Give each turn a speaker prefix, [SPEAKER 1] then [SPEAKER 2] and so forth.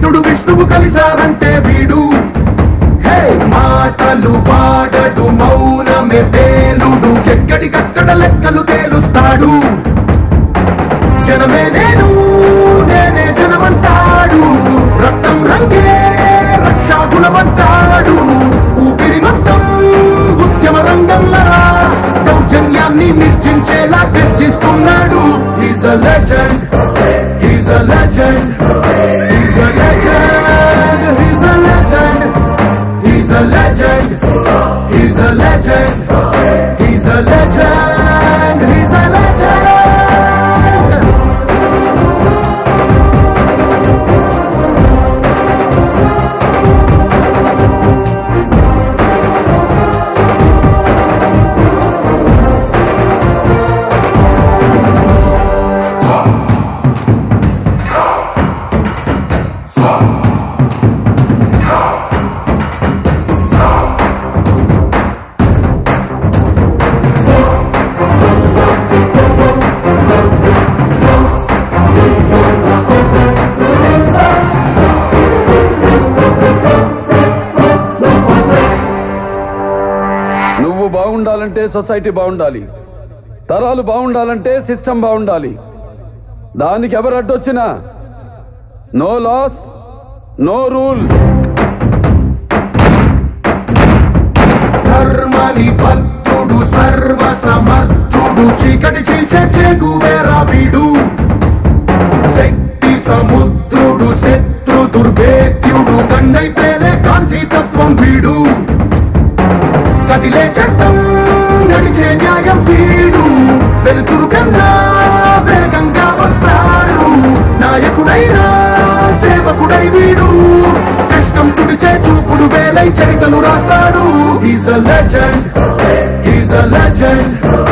[SPEAKER 1] కృష్ణుడు విష్ణువు కలిసారంటే వీడు హే మాటలు వాడడు మౌనమే పేలుడు ఎక్కడికక్కడ లెక్కలు తేలుస్తాడు జనమే నేను నేనే జనమంటాడు రక్తం రంగే రక్షా గుణమంటాడు ఊపిరి మొత్తం ఉద్యమ రంగంలా దౌర్జన్యాన్ని నిర్జించేలా గర్జిస్తున్నాడు is a legend is a legend is a legend is a legend is a legend is a legend is a legend is a legend
[SPEAKER 2] నువ్వు బాగుండాలంటే సొసైటీ బాగుండాలి తరాలు బాగుండాలంటే సిస్టమ్ బాగుండాలి దానికి ఎవరు అడ్డొచ్చినా నో లాస్ నో రూల్స్
[SPEAKER 1] ధర్మని భక్తుడు సర్వ సమర్థుడు చీకటి చీల్చే చేగువేరా వీడు శక్తి సముద్రుడు శత్రు దుర్భేద్యుడు కన్నై పేలే కాంతి తత్వం వీడు కదిలే చట్టం నడిచే న్యాయం వీడు వెలుతురు కన్నా వేగంగా వస్తాడు నాయకుడైనా సేవకుడై వీడు కష్టం తుడిచే చూపుడు వేలై చరితలు రాస్తాడు is a legend is a legend